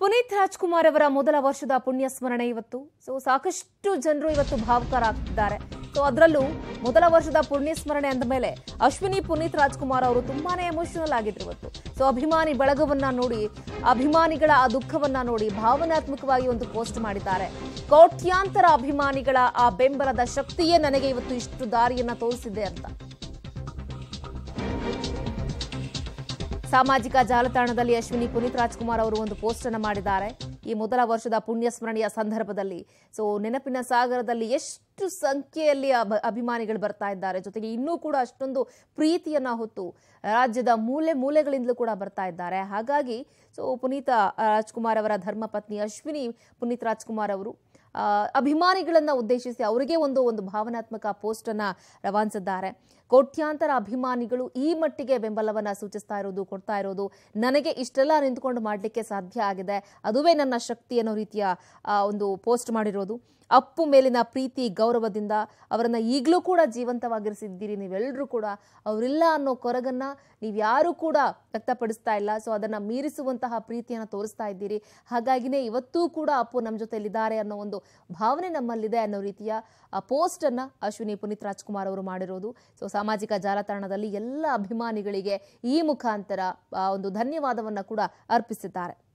ಪುನೀತ್ ರಾಜ್ಕುಮಾರ್ ಅವರ ಮೊದಲ ವರ್ಷದ ಪುಣ್ಯ ಸ್ಮರಣೆ ಇವತ್ತು ಸೊ ಸಾಕಷ್ಟು ಜನರು ಇವತ್ತು ಭಾವುಕರಾಗ್ತಿದ್ದಾರೆ ಸೊ ಅದರಲ್ಲೂ ಮೊದಲ ವರ್ಷದ ಪುಣ್ಯ ಸ್ಮರಣೆ ಅಂದ ಮೇಲೆ ಅಶ್ವಿನಿ ಪುನೀತ್ ರಾಜ್ಕುಮಾರ್ ಅವರು ತುಂಬಾನೇ ಎಮೋಷನಲ್ ಆಗಿದ್ರು ಇವತ್ತು ಸೊ ಅಭಿಮಾನಿ ಬಳಗವನ್ನ ನೋಡಿ ಅಭಿಮಾನಿಗಳ ಆ ದುಃಖವನ್ನ ನೋಡಿ ಭಾವನಾತ್ಮಕವಾಗಿ ಒಂದು ಪೋಸ್ಟ್ ಮಾಡಿದ್ದಾರೆ ಕೋಟ್ಯಾಂತರ ಅಭಿಮಾನಿಗಳ ಆ ಬೆಂಬಲದ ಶಕ್ತಿಯೇ ನನಗೆ ಇವತ್ತು ಇಷ್ಟು ದಾರಿಯನ್ನ ತೋರಿಸಿದೆ ಅಂತ ಸಾಮಾಜಿಕ ಜಾಲತಾಣದಲ್ಲಿ ಅಶ್ವಿನಿ ಪುನೀತ್ ರಾಜ್ಕುಮಾರ್ ಅವರು ಒಂದು ಪೋಸ್ಟ್ ಅನ್ನು ಮಾಡಿದ್ದಾರೆ ಈ ಮೊದಲ ವರ್ಷದ ಪುಣ್ಯ ಸ್ಮರಣೆಯ ಸಂದರ್ಭದಲ್ಲಿ ಸೊ ನೆನಪಿನ ಸಾಗರದಲ್ಲಿ ಎಷ್ಟು ಸಂಖ್ಯೆಯಲ್ಲಿ ಅಭ- ಅಭಿಮಾನಿಗಳು ಬರ್ತಾ ಇದ್ದಾರೆ ಜೊತೆಗೆ ಇನ್ನೂ ಕೂಡ ಅಷ್ಟೊಂದು ಪ್ರೀತಿಯನ್ನ ಹೊತ್ತು ರಾಜ್ಯದ ಮೂಲೆ ಮೂಲೆಗಳಿಂದಲೂ ಕೂಡ ಬರ್ತಾ ಇದ್ದಾರೆ ಹಾಗಾಗಿ ಸೊ ಪುನೀತ ರಾಜ್ಕುಮಾರ್ ಅವರ ಧರ್ಮಪತ್ನಿ ಅಶ್ವಿನಿ ಪುನೀತ್ ರಾಜ್ಕುಮಾರ್ ಅವರು ಆ, ಅಭಿಮಾನಿಗಳನ್ನ ಉದ್ದೇಶಿಸಿ ಅವರಿಗೆ ಒಂದು ಒಂದು ಭಾವನಾತ್ಮಕ ಪೋಸ್ಟ್ ಅನ್ನ ರವಾನಿಸಿದ್ದಾರೆ ಕೋಟ್ಯಾಂತರ ಅಭಿಮಾನಿಗಳು ಈ ಮಟ್ಟಿಗೆ ಬೆಂಬಲವನ್ನ ಸೂಚಿಸ್ತಾ ಇರೋದು ಕೊಡ್ತಾ ಇರೋದು ನನಗೆ ಇಷ್ಟೆಲ್ಲ ನಿಂತ್ಕೊಂಡು ಮಾಡಲಿಕ್ಕೆ ಸಾಧ್ಯ ಆಗಿದೆ ಅದುವೇ ನನ್ನ ಶಕ್ತಿ ಅನ್ನೋ ರೀತಿಯ ಆ, ಒಂದು ಪೋಸ್ಟ್ ಮಾಡಿರೋದು ಅಪ್ಪು ಮೇಲಿನ ಪ್ರೀತಿ ಗೌರವದಿಂದ ಅವರನ್ನ ಈಗಲೂ ಕೂಡ ಜೀವಂತವಾಗಿರಿಸಿದ್ದೀರಿ ನೀವೆಲ್ಲರೂ ಕೂಡ ಅವರಿಲ್ಲ ಅನ್ನೋ ಕೊರಗನ್ನ ನೀವ್ಯಾರೂ ಕೂಡ ವ್ಯಕ್ತಪಡಿಸ್ತಾ ಇಲ್ಲ ಸೊ ಅದನ್ನ ಮೀರಿಸುವಂತಹ ಪ್ರೀತಿಯನ್ನು ತೋರಿಸ್ತಾ ಇದ್ದೀರಿ ಹಾಗಾಗಿನೇ ಇವತ್ತೂ ಕೂಡ ಅಪ್ಪು ನಮ್ಮ ಜೊತೆಲಿದ್ದಾರೆ ಅನ್ನೋ ಒಂದು ಭಾವನೆ ನಮ್ಮಲ್ಲಿದೆ ಅನ್ನೋ ರೀತಿಯ ಆ ಪೋಸ್ಟ್ ಅನ್ನ ಅಶ್ವಿನಿ ಪುನೀತ್ ರಾಜ್ಕುಮಾರ್ ಅವರು ಮಾಡಿರೋದು ಸೊ ಸಾಮಾಜಿಕ ಜಾಲತಾಣದಲ್ಲಿ ಎಲ್ಲ ಅಭಿಮಾನಿಗಳಿಗೆ ಈ ಮುಖಾಂತರ ಆ, ಒಂದು ಧನ್ಯವಾದವನ್ನ ಕೂಡ ಅರ್ಪಿಸಿದ್ದಾರೆ